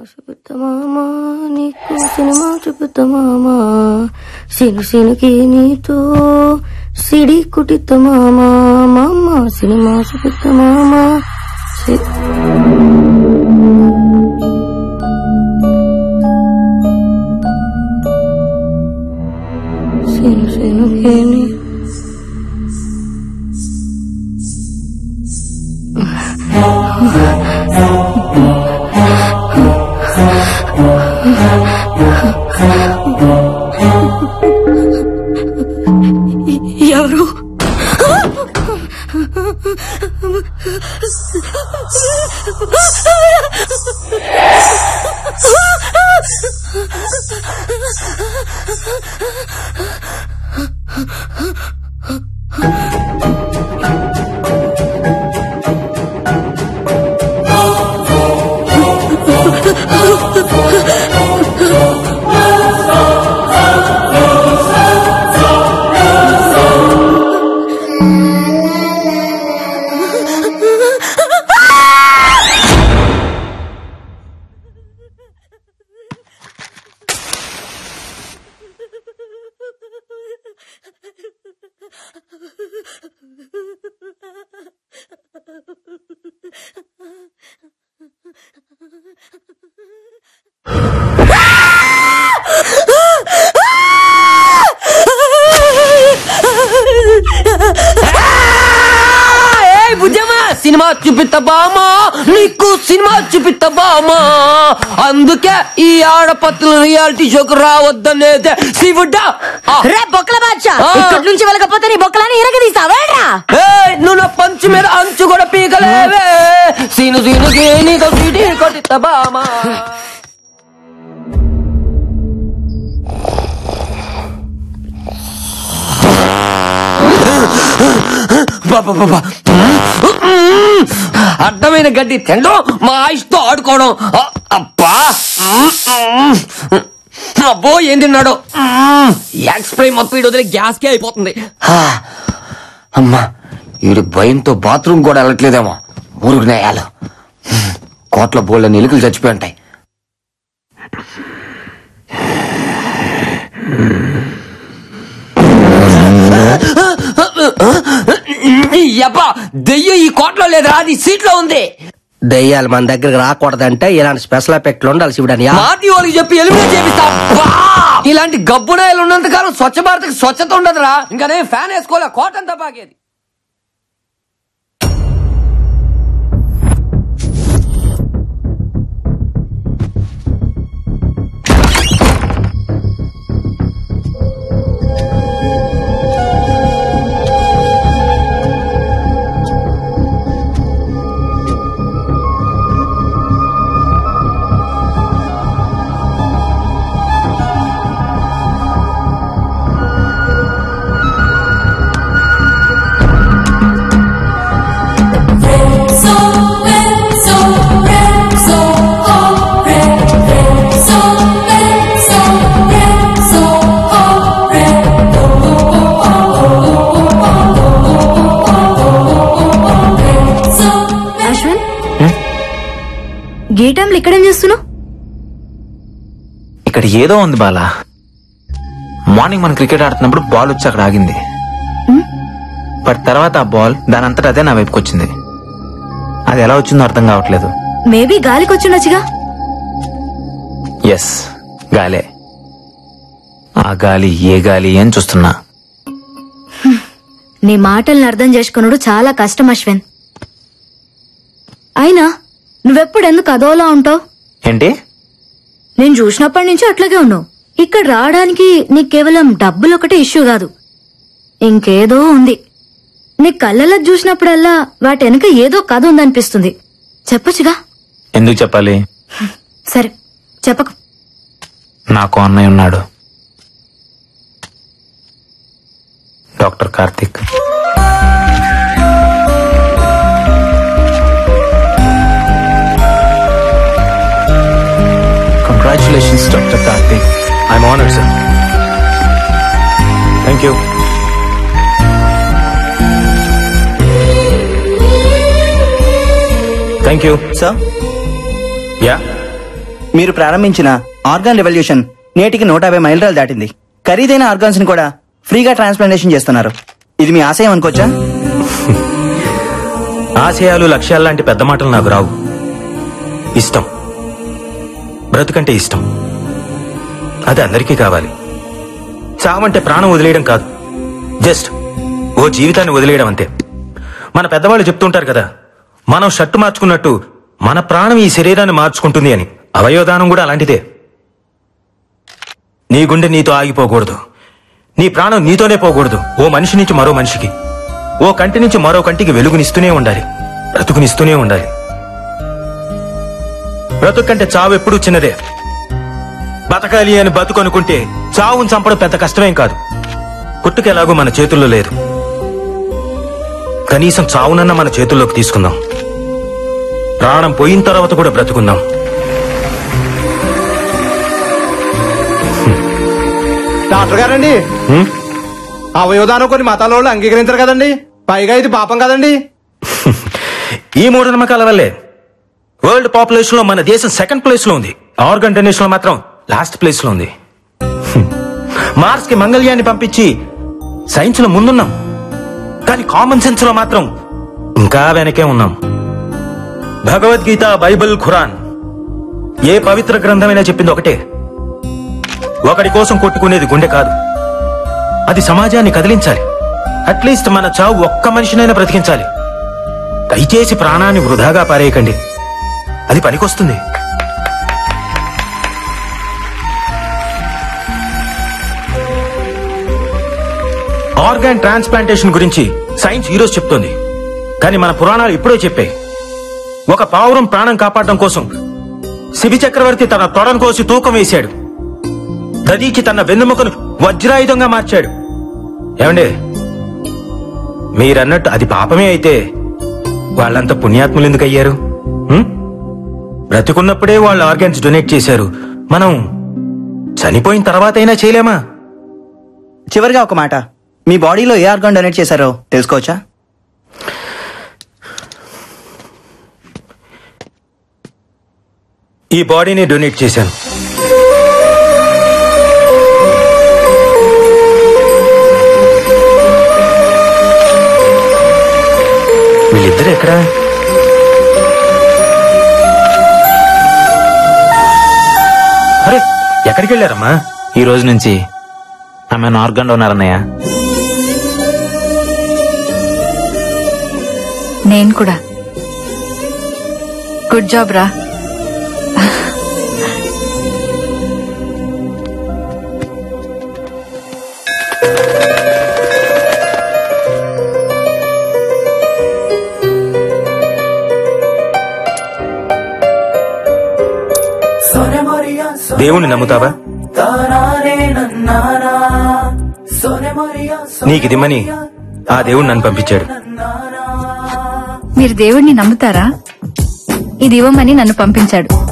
చూపుతా మామా నీకు సినిమా చూపుతా మామా సిను సినుకి నీతో సిడి కుటిత మామా మామ సినిమా చూపుతా మామా సి- సిను సినుకి నీ ఎవరు ఏయ్ బుజ్జమ్మా సినిమా చూపిస్తా బామా నీకు సినిమా చూపిస్తా బామా అందుకే ఈ ఆడపత్రుల రియాలిటీ షోకు రావద్దనేదే శివుడా ఆ. రే బొక్కల బాద్షా ఆ. ఇక్కడి నుంచి వెళ్ళకపోతే నీ బొక్కలని ఇరగదీస్తావేడ్రా ఏయ్ నువ్వు నా పంచు మీద అంచు కూడా పీకలేవే సీను సీను నీకు సిటీ కొట్టిస్తా బామా బాబా బాబా అడ్డమైన గడ్డి తినడం మా ఆయుష్తో ఆడుకోవడం అ- అబ్బా అబ్బో ఏం తిన్నాడు ఎక్స్ప్రై మొత్తం వీడు వదిలే గ్యాస్కే అయిపోతుంది హా. అమ్మా వీడి భయంతో బాత్రూమ్ కూడా వెళ్ళట్లేదేమో ఊరుకు నేయాలు కోట్ల బోళ్ళ ఎలుకలు చచ్చిపోయి ఉంటాయి యబ్బా దెయ్యం ఈ కోట్లో లేదురా అది సీట్లో ఉంది దయ్యాలు మన దగ్గరికి రాకూడదంటే ఇలాంటి స్పెషల్ ఎఫెక్ట్లు ఉండాలి శివుడని మాటి వాళ్ళకి చెప్పి ఎలిమినేట్ చేపిస్తా అబ్బా! ఇలాంటి గబ్బునాయలు ఉన్నంత కాలం స్వచ్ఛ భారత్ స్వచ్ఛత ఉండదురా ఇంకా నేను ఫ్యాన్ వేసుకోలే కోటం తప్పాకేది So red, so red, so oh red, red, so red, so red, so oh red, oh oh oh oh oh oh red, so red. Ashwin గీటంలు ఇక్కడేం చేస్తున్నావు ఇక్కడ ఏదో ఉంది బాలా మార్నింగ్ మనం క్రికెట్ ఆడుతున్నప్పుడు బాల్ వచ్చి అక్కడ ఆగింది బట్ తర్వాత ఆ బాల్ దాని అంతటా అదే నా వైపుకి వచ్చింది అది ఎలా వచ్చిందో అర్థం కావట్లేదు మేబీ గాలికి వచ్చిండొచ్చుగా ఎస్ గాలే ఆ గాలి ఏ గాలి అని చూస్తున్నా నీ మాటల్ని అర్థం చేసుకున్నాడు చాలా కష్టం అశ్విన్ అయినా నువ్వెప్పుడు ఎందుకు అదోలా ఉంటావు ఏంటి నేను చూసినప్పటి నుంచి అట్లాగే ఉన్నావు ఇక్కడ రావడానికి నీకు కేవలం డబ్బులు ఒకటే ఇష్యూ కాదు ఇంకేదో ఉంది నీ కళ్ళలో చూసినప్పుడల్లా వాటి వెనక ఏదో కథ ఉందనిపిస్తుంది చెప్పొచ్చుగా ఎందుకు చెప్పాలి సరే చెప్పకు నాకు అన్నయ్య ఉన్నాడు doctor Karthik congratulations doctor Karthik I'm honoured sir thank you thank you sir యా మీరు ప్రారంభించిన ఆర్గాన్ రెవల్యూషన్ నేటికి నూట యాభై మైలురాలు దాటింది ఖరీదైన ఆర్గాన్స్ ని కూడా ఫ్రీగా ట్రాన్స్ప్లాంటేషన్ చేస్తున్నారు ఇది మీ ఆశయం అనుకోవచ్చా ఆశయాలు లక్ష్యాలు లాంటి పెద్ద మాటలు నాకు రావు ఇష్టం బ్రతుకంటే ఇష్టం అది అందరికీ కావాలి చావంటే ప్రాణం వదిలేయడం కాదు జస్ట్ ఓ జీవితాన్ని వదిలేయడం అంతే మన పెద్దవాళ్ళు చెప్తుంటారు కదా మనం షర్టు మార్చుకున్నట్టు మన ప్రాణం ఈ శరీరాన్ని మార్చుకుంటుంది అని అవయోదానం కూడా అలాంటిదే నీ గుండె నీతో ఆగిపోకూడదు నీ ప్రాణం నీతోనే పోకూడదు ఓ మనిషి నుంచి మరో మనిషికి ఓ కంటి నుంచి మరో కంటికి వెలుగునిస్తూనే ఉండాలి బ్రతుకునిస్తూనే ఉండాలి బ్రతుకు కంటే చావు ఎప్పుడూ చిన్నదే బతకాలి అని బతుకు అనుకుంటే చావును చంపడం పెద్ద కష్టమేం కాదు పుట్టుక ఎలాగో మన చేతుల్లో లేదు కనీసం చావునన్న మన చేతుల్లోకి తీసుకుందాం ప్రాణం పోయిన తర్వాత కూడా బ్రతుకుందాం డాక్టర్ గారండి హ్మ్? అవయోధానం కొన్ని మతాల వాళ్ళు అంగీకరించరు కదండి పైగా ఇది పాపం కదండి ఈ మూఢనమ్మకాల వల్లే వరల్డ్ పాపులేషన్ లో మన దేశం సెకండ్ ప్లేస్ లో ఉంది ఆర్గన్ డొనేషన్ లో మాత్రం లాస్ట్ ప్లేస్ లో ఉంది మార్స్ కి మంగళ్యాన్ని పంపించి సైన్స్ లో ముందున్నాం కానీ కామన్ సెన్స్ లో మాత్రం ఇంకా వెనకే ఉన్నాం భగవద్గీత బైబిల్ ఖురాన్ ఏ పవిత్ర గ్రంథమైనా చెప్పింది ఒకటే ఒకడి కోసం కొట్టుకునేది గుండె కాదు అది సమాజాన్ని కదిలించాలి అట్లీస్ట్ మన చావు ఒక్క మనిషినైనా బ్రతికించాలి దయచేసి ప్రాణాన్ని వృధాగా పారేయకండి అది పనికొస్తుంది ఆర్గాన్ ట్రాన్స్ప్లాంటేషన్ గురించి సైన్స్ ఈరోజు చెప్తోంది కానీ మన పురాణాలు ఇప్పుడే చెప్పాయి ఒక పావురం ప్రాణం కాపాడడం కోసం శిబి చక్రవర్తి తన తొడను కోసి తూకం వేశాడు దదీచి తన వెన్నుముకను వజ్రాయుధంగా మార్చాడు ఏమండే మీరన్నట్టు అది పాపమే అయితే వాళ్ళంత పుణ్యాత్ములు ఎందుకు అయ్యారు హ్మ్? బ్రతికున్నప్పుడే వాళ్ళు ఆర్గాన్స్ డొనేట్ చేశారు మనం చనిపోయిన తర్వాత అయినా చేయలేమా చివరిగా ఒక మాట మీ బాడీలో ఏ ఆర్గాన్ డొనేట్ చేశారో తెలుసుకోవచ్చా ఈ బాడీని డొనేట్ చేశాను వీళ్ళిద్దరు ఎక్కడా అరే ఎక్కడికి వెళ్ళారమ్మా ఈ రోజు నుంచి ఆమె ఆర్గన్ డోనర్ అన్నయ్య నేను కూడా గుడ్ జాబ్ రా దేవుణ్ణి నమ్ముతావా నీకిదిమ్మని ఆ దేవుడు నన్ను పంపించాడు మీరు దేవుడిని నమ్ముతారా ఇది ఇవ్వమని నన్ను పంపించాడు